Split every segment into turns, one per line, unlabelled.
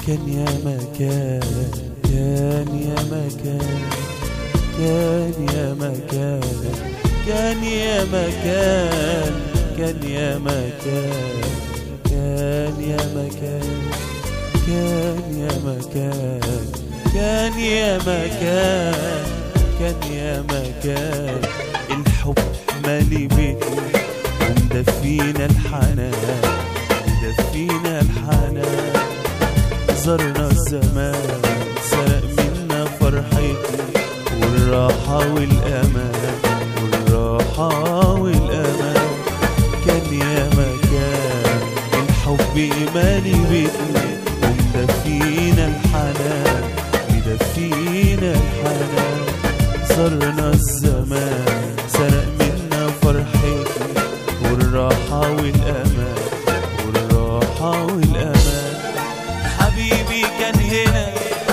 كان يا مكان كان يا مكان كان يا مكان كان يا مكان كان يا مكان كان يا مكان كان يا مكان كان يا مكان كان يا مكان الحب مالي بيتنا ومدفينا الحنان مدفينا الحنان زرنا الزمان سرق منا فرحتنا والراحة والأمان والراحة والأمان كان يا مكان الحب مالي بيتنا ومدفينا الحنان مدفينا الحنان زرنا الزمان سرق منا فرحتنا والراحة والأمان والراحة والأمان حبيبي كان هنا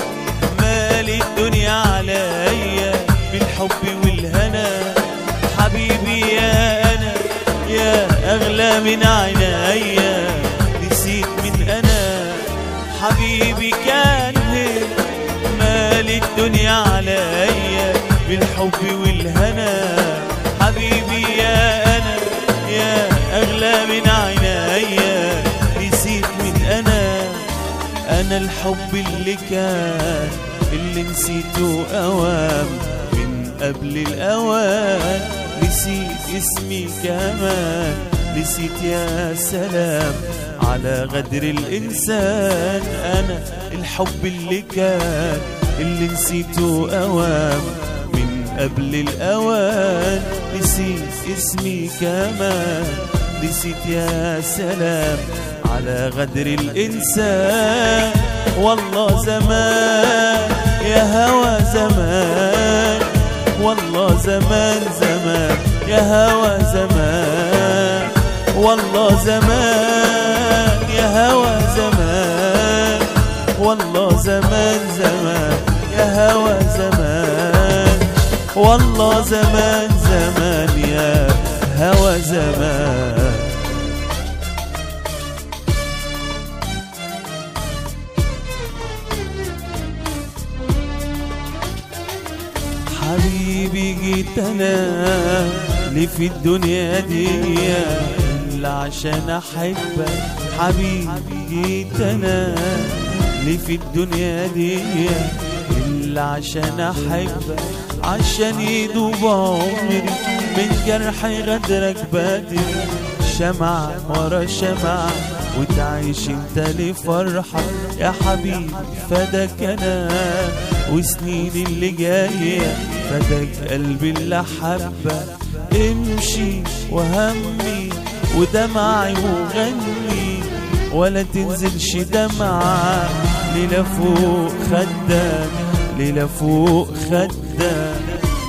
مالي الدنيا عليا بالحب والهنا حبيبي يا أنا يا أغلى من عينيا نسيت من أنا حبيبي كان هنا مالي الدنيا عليا بالحب والهنا حبيبي يا أنا يا أغلى من عينيا نسيت من أنا أنا الحب اللي كان اللي نسيته أوام من قبل الأوان نسيت اسمي كمان نسيت يا سلام على غدر الإنسان أنا الحب اللي كان اللي نسيته أوام من قبل الأوان نسيت اسمي كمان نسيت يا سلام على غدر الإنسان والله زمان يا هوى زمان والله زمان زمان يا هوى زمان والله زمان يا هوى زمان والله زمان زمان يا هوى زمان والله زمان زمان يا هوى زمان حبيبي جيت انا ليه في الدنيا دي الا عشان احبك حبيبي جيت انا ليه في الدنيا دي الا عشان احبك عشان يدوب عمري من جرح غدرك بدري شمعة ورا شمعة وتعيش انت لفرحة يا حبيبي فداك انا وسنين اللي جاية فداك قلبي اللي حبة امشي وهمي ودمعي وغني ولا تنزلش دمعة ليلة فوق خدك ليلة فوق خدك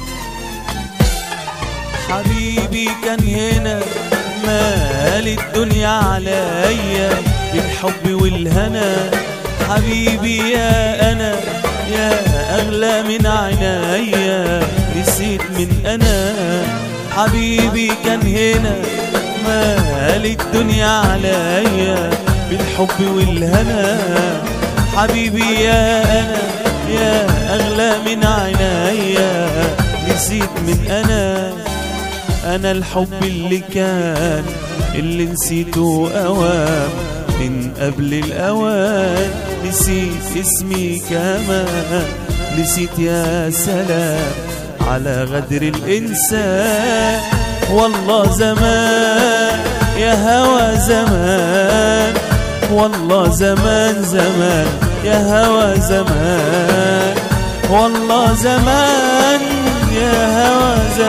حبيبي كان هنا مال الدنيا عليا بالحب والهنا حبيبي يا أنا يا أغلى من عينيا نسيت من أنا حبيبي كان هنا مال الدنيا عليا بالحب والهنا حبيبي يا أنا يا أغلى من عينيا نسيت من أنا أنا الحب اللي كان اللي نسيته أوام من قبل الأوان نسيت اسمي كمان نسيت يا سلام على غدر الإنسان والله زمان يا هوى زمان والله زمان زمان يا هوى زمان والله زمان يا هوى